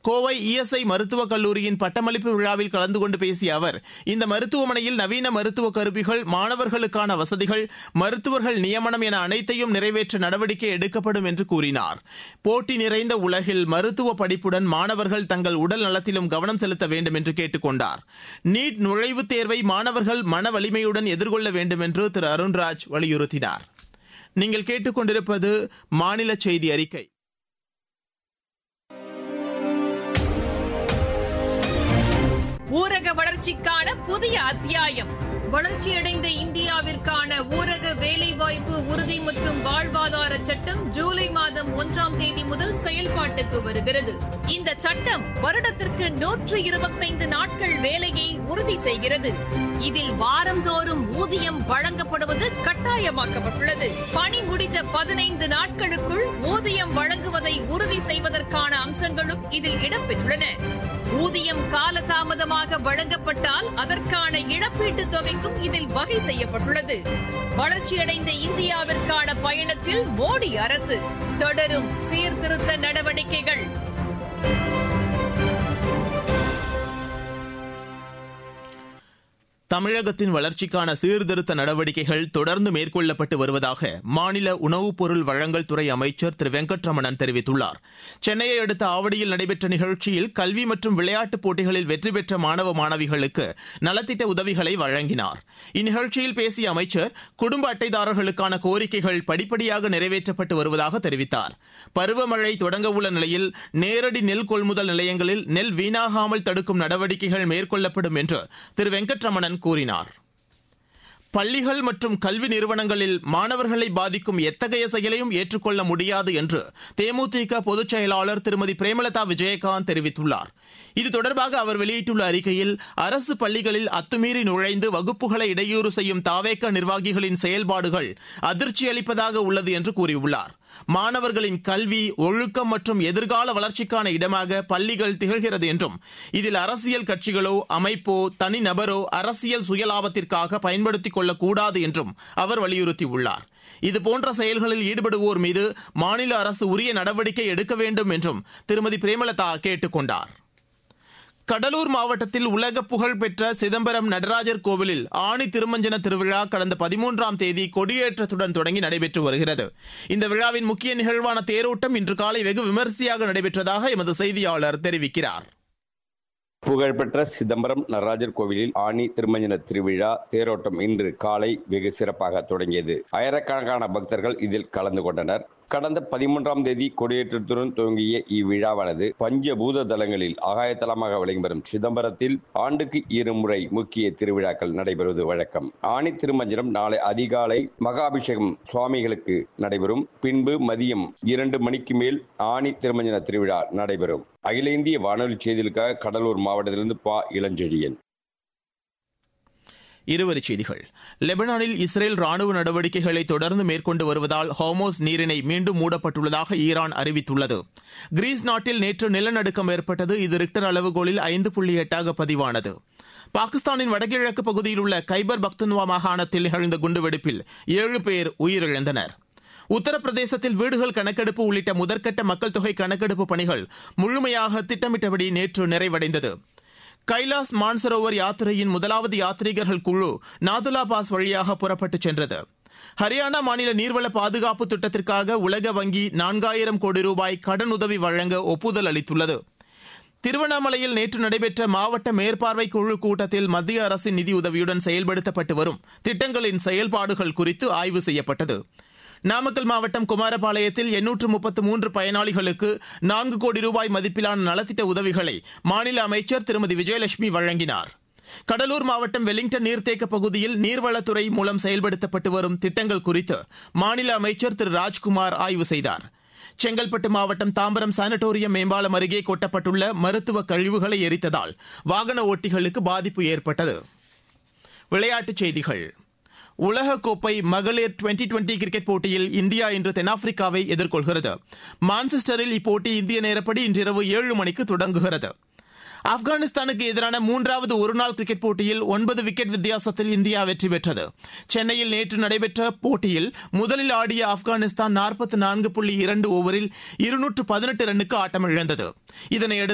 Kovai ESI மருத்துவக் கல்லூரியின் பட்டமளிப்பு விழாவில் கலந்து கொண்டு பேசிய அவர் இந்த மருத்துவமனையில் நவீன மருத்துவ கருவிகள் மாணவர்களுக்கான வசதிகள் மருத்துவர்கள் நியமனம் என அனைத்தையும் நிறைவேற்ற நடவடிக்கை எடுக்கப்படும் என்று கூறினார் போட்டி நிறைந்த உலகில் மருத்துவ படிப்புடன் மாணவர்கள் தங்கள் உடல் நலத்திலும் கவனம் செலுத்த வேண்டும் என்று கேட்டுக் கொண்டார் நீட் நுழைவுத் தேர்வை மாணவர்கள் மன வலிமையுடன் எதிர்கொள்ள வேண்டும் என்று திரு அருண்ராஜ் வலியுறுத்தினார் நீங்கள் கேட்டுக்கொண்டிருப்பது மாநில செய்தி அறிக்கை ஊரக வளர்ச்சிக்கான புதிய அத்தியாயம் வளர்ச்சியடைந்த இந்தியாவிற்கான ஊரக வேலைவாய்ப்பு உறுதி மற்றும் வாழ்வாதார சட்டம் ஜூலை மாதம் ஒன்றாம் தேதி முதல் செயல்பாட்டுக்கு வருகிறது இந்த சட்டம் வருடத்திற்கு நூற்று இருபத்தைந்து நாட்கள் வேலையை உறுதி செய்கிறது இதில் வாரந்தோறும் ஊதியம் வழங்கப்படுவது கட்டாயமாக்கப்பட்டுள்ளது பணி முடிந்த பதினைந்து நாட்களுக்குள் ஊதியம் வழங்குவதை உறுதி செய்வதற்கான அம்சங்களும் இதில் இடம்பெற்றுள்ளன ஊதியம் காலதாமதமாக வழங்கப்பட்டால் அதற்கான இழப்பீட்டுத் தொகைக்கும் இதில் வகை செய்யப்பட்டுள்ளது வளர்ச்சியடைந்த இந்தியாவிற்கான பயணத்தில் மோடி அரசு தொடரும் சீர்திருத்த நடவடிக்கைகள் தமிழகத்தின் வளர்ச்சிக்கான சீர்திருத்த நடவடிக்கைகள் தொடர்ந்து மேற்கொள்ளப்பட்டு வருவதாக மாநில உணவுப் பொருள் வழங்கல் துறை அமைச்சர் திரு வெங்கட்ரமணன் தெரிவித்துள்ளார் சென்னையை அடுத்த ஆவடியில் நடைபெற்ற நிகழ்ச்சியில் கல்வி மற்றும் விளையாட்டுப் போட்டிகளில் வெற்றி பெற்ற மாணவ மாணவிகளுக்கு நலத்திட்ட உதவிகளை வழங்கினார் இந்நிகழ்ச்சியில் பேசிய அமைச்சர் குடும்ப அட்டைதாரர்களுக்கான கோரிக்கைகள் படிப்படியாக நிறைவேற்றப்பட்டு வருவதாக தெரிவித்தார் பருவமழை தொடங்க உள்ள நிலையில் நேரடி நெல் கொள்முதல் நிலையங்களில் நெல் வீணாகாமல் தடுக்கும் நடவடிக்கைகள் மேற்கொள்ளப்படும் என்று திரு வெங்கட்ரமணன் கூறினார் பள்ளிகள் மற்றும் கல்வி நிறுவனங்களில் மாணவர்களை பாதிக்கும் எத்தகைய செயலையும் ஏற்றுக்கொள்ள முடியாது என்று தேமுதிக பொதுச் செயலாளர் திருமதி பிரேமலதா விஜயகாந்த் தெரிவித்துள்ளார் இது தொடர்பாக அவர் வெளியிட்டுள்ள அறிக்கையில் அரசு பள்ளிகளில் அத்துமீறி நுழைந்து வகுப்புகளை இடையூறு செய்யும் தாவேக்க நிர்வாகிகளின் செயல்பாடுகள் அதிர்ச்சி அளிப்பதாக உள்ளது என்று கூறியுள்ளார் மாணவர்களின் கல்வி ஒழுக்கம் மற்றும் எதிர்கால வளர்ச்சிக்கான இடமாக பள்ளிகள் திகழ்கிறது என்றும் இதில் அரசியல் கட்சிகளோ அமைப்போ தனிநபரோ அரசியல் சுயலாபத்திற்காக பயன்படுத்திக் கொள்ளக்கூடாது என்றும் அவர் வலியுறுத்தியுள்ளார் இதுபோன்ற செயல்களில் ஈடுபடுவோர் மீது மாநில அரசு உரிய நடவடிக்கை எடுக்க வேண்டும் என்றும் திருமதி பிரேமலதா கேட்டுக் கொண்டார் கடலூர் மாவட்டத்தில் உலக புகழ் பெற்ற சிதம்பரம் நடராஜர் கோவிலில் ஆணி திருமஞ்சன திருவிழா கடந்த பதிமூன்றாம் தேதி கொடியேற்றத்துடன் தொடங்கி நடைபெற்று வருகிறது இந்த விழாவின் முக்கிய நிகழ்வான தேரோட்டம் இன்று காலை வெகு விமரிசையாக நடைபெற்றதாக எமது செய்தியாளர் தெரிவிக்கிறார் புகழ்பெற்ற சிதம்பரம் நடராஜர் கோவிலில் ஆணி திருமஞ்சன திருவிழா தேரோட்டம் இன்று காலை வெகு சிறப்பாக தொடங்கியது ஆயிரக்கணக்கான பக்தர்கள் இதில் கலந்து கொண்டனர் கடந்த பதிமூன்றாம் தேதி கொடியேற்றத்துடன் துவங்கிய இவ்விழாவானது பஞ்சபூத தலங்களில் ஆகாயத்தலமாக விளங்கி வரும் சிதம்பரத்தில் ஆண்டுக்கு இருமுறை முக்கிய திருவிழாக்கள் நடைபெறுவது வழக்கம் ஆணி திருமஞ்சனம் நாளை அதிகாலை மகாபிஷேகம் சுவாமிகளுக்கு நடைபெறும் பின்பு மதியம் இரண்டு மணிக்கு மேல் ஆணி திருமஞ்சன திருவிழா நடைபெறும் அகில இந்திய வானொலி செய்திகளுக்காக கடலூர் மாவட்டத்திலிருந்து பா இளஞ்செழியன் இருவரிச் செய்திகள் லெபனானில் இஸ்ரேல் ராணுவ நடவடிக்கைகளை தொடர்ந்து மேற்கொண்டு வருவதால் ஹோமோஸ் நீரிணை மீண்டும் மூடப்பட்டுள்ளதாக ஈரான் அறிவித்துள்ளது கிரீஸ் நாட்டில் நேற்று நிலநடுக்கம் ஏற்பட்டது இது ரிக்டர் அளவுகோலில் ஐந்து புள்ளி எட்டாக பதிவானது பாகிஸ்தானின் வடகிழக்கு பகுதியில் உள்ள கைபர் பக்துன்வா மாகாணத்தில் நிகழ்ந்த குண்டுவெடிப்பில் ஏழு பேர் உயிரிழந்தனர் உத்தரப்பிரதேசத்தில் வீடுகள் கணக்கெடுப்பு உள்ளிட்ட முதற்கட்ட மக்கள் தொகை கணக்கெடுப்பு பணிகள் முழுமையாக திட்டமிட்டபடி நேற்று நிறைவடைந்தது கைலாஸ் மான்சரோவர் யாத்திரையின் முதலாவது யாத்ரீகர்கள் குழு நாதுலா பாஸ் வழியாக புறப்பட்டுச் சென்றது ஹரியானா மாநில நீர்வள பாதுகாப்பு திட்டத்திற்காக உலக வங்கி நான்காயிரம் கோடி ரூபாய் கடனுதவி வழங்க ஒப்புதல் அளித்துள்ளது திருவண்ணாமலையில் நேற்று நடைபெற்ற மாவட்ட மேற்பார்வை குழு கூட்டத்தில் மத்திய அரசின் நிதியுதவியுடன் செயல்படுத்தப்பட்டு வரும் திட்டங்களின் செயல்பாடுகள் குறித்து ஆய்வு செய்யப்பட்டது நாமக்கல் மாவட்டம் குமாரபாளையத்தில் எண்ணூற்று முப்பத்து மூன்று பயனாளிகளுக்கு நான்கு கோடி ரூபாய் மதிப்பிலான நலத்திட்ட உதவிகளை மாநில அமைச்சர் திருமதி விஜயலட்சுமி வழங்கினார் கடலூர் மாவட்டம் வெலிங்டன் நீர்த்தேக்க பகுதியில் நீர்வளத்துறை மூலம் செயல்படுத்தப்பட்டு வரும் திட்டங்கள் குறித்து மாநில அமைச்சர் திரு ராஜ்குமார் ஆய்வு செய்தார் செங்கல்பட்டு மாவட்டம் தாம்பரம் சானட்டோரியம் மேம்பாலம் அருகே கொட்டப்பட்டுள்ள மருத்துவ கழிவுகளை எரித்ததால் வாகன ஓட்டிகளுக்கு பாதிப்பு ஏற்பட்டது விளையாட்டுச் செய்திகள் உலகக்கோப்பை மகளிர் டுவெண்டி டுவெண்டி கிரிக்கெட் போட்டியில் இந்தியா இன்று தென்னாப்பிரிக்காவை எதிர்கொள்கிறது மான்செஸ்டரில் இப்போட்டி இந்திய நேரப்படி இன்றிரவு ஏழு மணிக்கு தொடங்குகிறது ஆப்கானிஸ்தானுக்கு எதிரான மூன்றாவது ஒருநாள் கிரிக்கெட் போட்டியில் ஒன்பது விக்கெட் வித்தியாசத்தில் இந்தியா வெற்றி பெற்றது சென்னையில் நேற்று நடைபெற்ற போட்டியில் முதலில் ஆடிய ஆப்கானிஸ்தான் நாற்பத்தி நான்கு புள்ளி இரண்டு ஓவரில் இருநூற்று பதினெட்டு ரன்னுக்கு ஆட்டமிழந்தது இதனையடுத்து